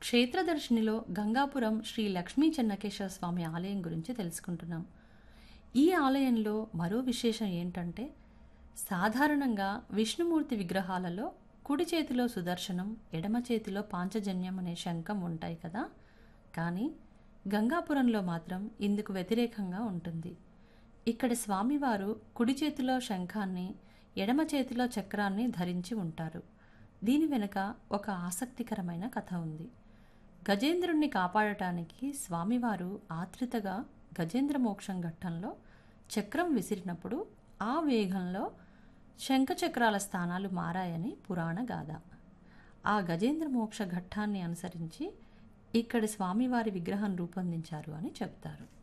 క్షేత్రదర్శినిలో గంగాపురం శ్రీ లక్ష్మీ చెన్నకేశ్వర స్వామి ఆలయం గురించి తెలుసుకుంటున్నాం ఈ ఆలయంలో మరో విశేషం ఏంటంటే సాధారణంగా విష్ణుమూర్తి విగ్రహాలలో కుడి చేతిలో సుదర్శనం ఎడమ చేతిలో పాంచజన్యం అనే శంఖం ఉంటాయి కదా కానీ గంగాపురంలో మాత్రం ఇందుకు వ్యతిరేకంగా ఉంటుంది ఇక్కడ స్వామివారు కుడి చేతిలో శంఖాన్ని ఎడమ చేతిలో చక్రాన్ని ధరించి ఉంటారు దీని వెనుక ఒక ఆసక్తికరమైన కథ ఉంది గజేంద్రుణ్ణి కాపాడటానికి స్వామివారు ఆత్రితగా గజేంద్ర మోక్షం ఘట్టంలో చక్రం విసిరినప్పుడు ఆ వేగంలో శంఖచక్రాల స్థానాలు మారాయని పురాణ గాథ ఆ గజేంద్ర మోక్ష ఘట్టాన్ని అనుసరించి ఇక్కడి స్వామివారి విగ్రహం రూపొందించారు అని చెప్తారు